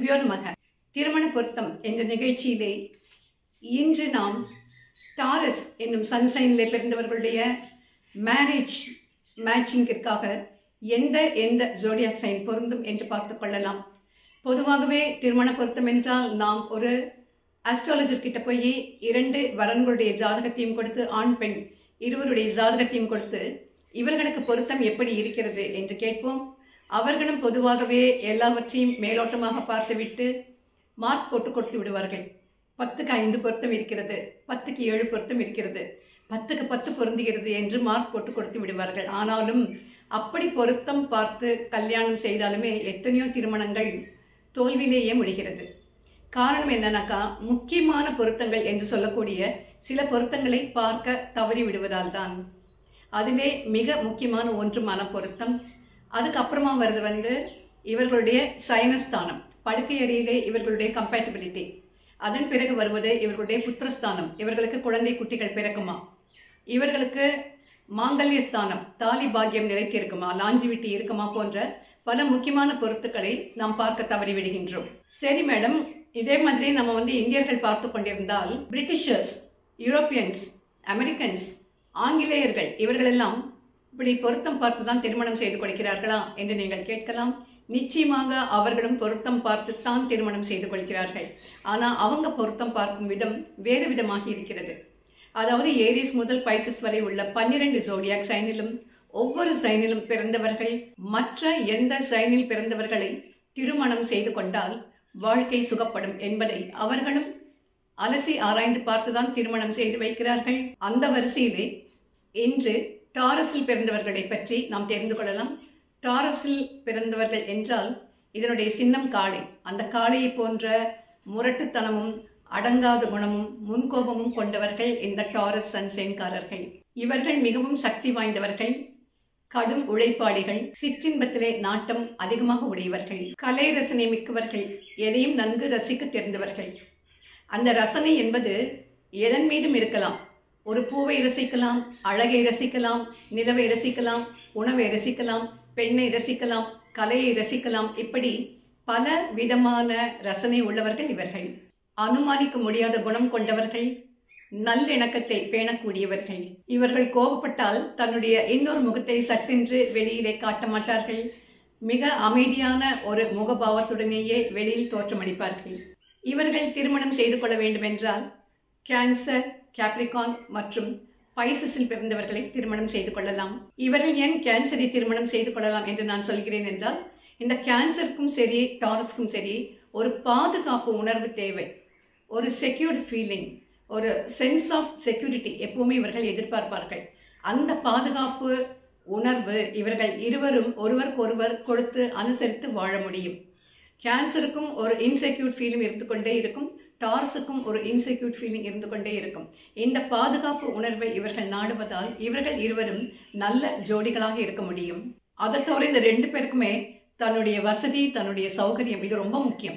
குருபியோ நமக திருமண பொருத்தம் என்ற நிகழ்ச்சியிலே இன்று நாம் டாரஸ் என்னும் சன்சைனில் பிறந்தவர்களுடைய மேரேஜ் மேட்சிங்கிற்காக எந்த எந்த ஜோடியாக் சைன் பொருந்தும் என்று பார்த்து கொள்ளலாம் பொதுவாகவே திருமண பொருத்தம் என்றால் நாம் ஒரு அஸ்ட்ராலஜர் கிட்ட போய் இரண்டு வரன்களுடைய ஜாதகத்தையும் கொடுத்து ஆண் பெண் இருவருடைய ஜாதகத்தையும் கொடுத்து இவர்களுக்கு பொருத்தம் எப்படி இருக்கிறது என்று கேட்போம் அவர்களும் பொதுவாகவே எல்லாவற்றையும் மேலோட்டமாக பார்த்துவிட்டு மார்க் போட்டு கொடுத்து விடுவார்கள் பத்துக்கு ஐந்து பொருத்தம் இருக்கிறது பத்துக்கு ஏழு பொருத்தம் இருக்கிறது பத்துக்கு பத்து பொருந்துகிறது என்று மார்க் போட்டு கொடுத்து விடுவார்கள் ஆனாலும் அப்படி பொருத்தம் பார்த்து கல்யாணம் செய்தாலுமே எத்தனையோ திருமணங்கள் தோல்வியிலேயே முடிகிறது காரணம் என்னன்னாக்கா முக்கியமான பொருத்தங்கள் என்று சொல்லக்கூடிய சில பொருத்தங்களை பார்க்க தவறி விடுவதால் தான் அதிலே மிக முக்கியமான ஒன்று மன பொருத்தம் அதுக்கப்புறமா வருது வந்து இவர்களுடைய சயனஸ்தானம் படுக்கை அறையிலே இவர்களுடைய கம்பேட்டபிலிட்டி அதன் பிறகு வருவது இவர்களுடைய புத்திரஸ்தானம் இவர்களுக்கு குழந்தை குட்டிகள் பிறக்குமா இவர்களுக்கு மாங்கல்ய ஸ்தானம் தாலி பாக்கியம் நிலைத்திருக்குமா லாஞ்சிவிட்டி இருக்குமா போன்ற பல முக்கியமான பொருத்துக்களை நாம் பார்க்க தவறி விடுகின்றோம் சரி மேடம் இதே மாதிரி நம்ம வந்து இந்தியர்கள் பார்த்து கொண்டிருந்தால் பிரிட்டிஷர்ஸ் யூரோப்பியன்ஸ் அமெரிக்கன்ஸ் ஆங்கிலேயர்கள் இவர்களெல்லாம் இப்படி பொருத்தம் பார்த்து தான் திருமணம் செய்து கொள்கிறார்களா என்று நீங்கள் கேட்கலாம் நிச்சயமாக அவர்களும் பொருத்தம் பார்த்துத்தான் திருமணம் செய்து கொள்கிறார்கள் ஆனால் அவங்க பொருத்தம் பார்க்கும் விதம் வேறு விதமாக இருக்கிறது அதாவது ஏரிஸ் முதல் பைசஸ் வரை உள்ள பன்னிரண்டு ஜோடியாக் சைனிலும் ஒவ்வொரு சைனிலும் பிறந்தவர்கள் மற்ற எந்த சைனில் பிறந்தவர்களை திருமணம் செய்து கொண்டால் வாழ்க்கை சுகப்படும் என்பதை அவர்களும் அலசி ஆராய்ந்து பார்த்துதான் திருமணம் செய்து வைக்கிறார்கள் அந்த வரிசையிலே இன்று டாரஸில் பிறந்தவர்களை பற்றி நாம் தெரிந்து கொள்ளலாம் டாரஸில் பிறந்தவர்கள் என்றால் இதனுடைய சின்னம் காளை அந்த காளையை போன்ற முரட்டுத்தனமும் அடங்காத குணமும் முன்கோபமும் கொண்டவர்கள் இந்த டாரஸ் சன்சேன்காரர்கள் இவர்கள் மிகவும் சக்தி வாய்ந்தவர்கள் கடும் உழைப்பாளிகள் சிற்றின்பத்திலே நாட்டம் அதிகமாக உடையவர்கள் கலை ரசனை மிக்கவர்கள் எதையும் நன்கு ரசிக்க தெரிந்தவர்கள் அந்த ரசனை என்பது எதன் மீதும் இருக்கலாம் ஒரு பூவை ரசிக்கலாம் அழகை ரசிக்கலாம் நிலவை ரசிக்கலாம் உணவை ரசிக்கலாம் பெண்ணை ரசிக்கலாம் கலையை ரசிக்கலாம் இப்படி பல விதமான ரசனை உள்ளவர்கள் இவர்கள் அனுமானிக்க முடியாத குணம் கொண்டவர்கள் நல்லிணக்கத்தை பேணக்கூடியவர்கள் இவர்கள் கோபப்பட்டால் தன்னுடைய இன்னொரு முகத்தை சட்டென்று வெளியிலே காட்ட மாட்டார்கள் மிக அமைதியான ஒரு முகபாவத்துடனேயே வெளியில் தோற்றமளிப்பார்கள் இவர்கள் திருமணம் செய்து கொள்ள வேண்டுமென்றால் கேன்சர் கேப்ரிகான் மற்றும் பைசஸில் பிறந்தவர்களை திருமணம் செய்து கொள்ளலாம் இவர்கள் ஏன் கேன்சரை திருமணம் செய்து கொள்ளலாம் என்று நான் சொல்கிறேன் என்றால் இந்த கேன்சருக்கும் சரி டாரஸ்க்கும் சரி ஒரு பாதுகாப்பு உணர்வு தேவை ஒரு செக்யூர்ட் ஃபீலிங் ஒரு சென்ஸ் ஆஃப் செக்யூரிட்டி எப்பவுமே இவர்கள் எதிர்பார்ப்பார்கள் அந்த பாதுகாப்பு உணர்வு இவர்கள் இருவரும் ஒருவருக்கொருவர் கொடுத்து அனுசரித்து வாழ முடியும் கேன்சருக்கும் ஒரு இன்செக்யூர்ட் ஃபீலிங் இருந்து கொண்டே இருக்கும் டார்ஸுக்கும் ஒரு இன்செக்யூர்ட் ஃபீலிங் இருந்து கொண்டே இருக்கும் இந்த பாதுகாப்பு உணர்வை இவர்கள் நாடுவதால் இவர்கள் இருவரும் நல்ல ஜோடிகளாக இருக்க முடியும் அதை தவிர இந்த ரெண்டு பேருக்குமே தன்னுடைய வசதி தன்னுடைய சௌகரியம் இது ரொம்ப முக்கியம்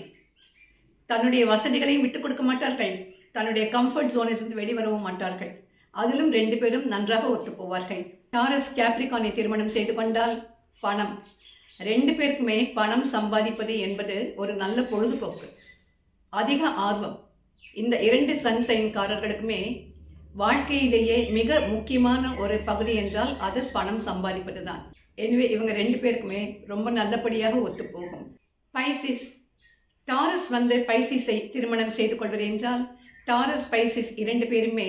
தன்னுடைய வசதிகளையும் விட்டுக் கொடுக்க மாட்டார்கள் தன்னுடைய கம்ஃபர்ட் ஜோனிலிருந்து வெளிவரவும் மாட்டார்கள் அதிலும் ரெண்டு பேரும் நன்றாக ஒத்து போவார்கள் டாரஸ் கேப்ரிகானை திருமணம் செய்து கொண்டால் பணம் ரெண்டு பேருக்குமே பணம் சம்பாதிப்பது என்பது ஒரு நல்ல பொழுதுபோக்கு அதிக ஆர்வம் இந்த இரண்டு சன்சைன்காரர்களுக்குமே வாழ்க்கையிலேயே மிக முக்கியமான ஒரு பகுதி என்றால் அது பணம் சம்பாதிப்பது தான் எனவே இவங்க ரெண்டு பேருக்குமே ரொம்ப நல்லபடியாக ஒத்து போகும் பைசிஸ் டாரஸ் வந்து பைசிஸை திருமணம் செய்து கொள்வது என்றால் டாரஸ் பைசிஸ் இரண்டு பேருமே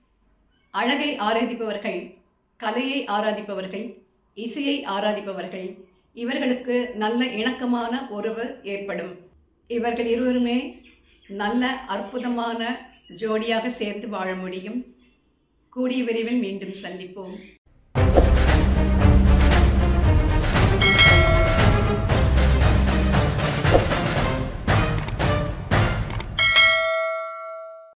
அழகை ஆராதிப்பவர்கள் கலையை ஆராதிப்பவர்கள் இசையை ஆராதிப்பவர்கள் இவர்களுக்கு நல்ல இணக்கமான உறவு ஏற்படும் இவர்கள் இருவருமே நல்ல அற்புதமான ஜோடியாக சேர்ந்து வாழ முடியும் கூடிய விரைவில் மீண்டும் சந்திப்போம்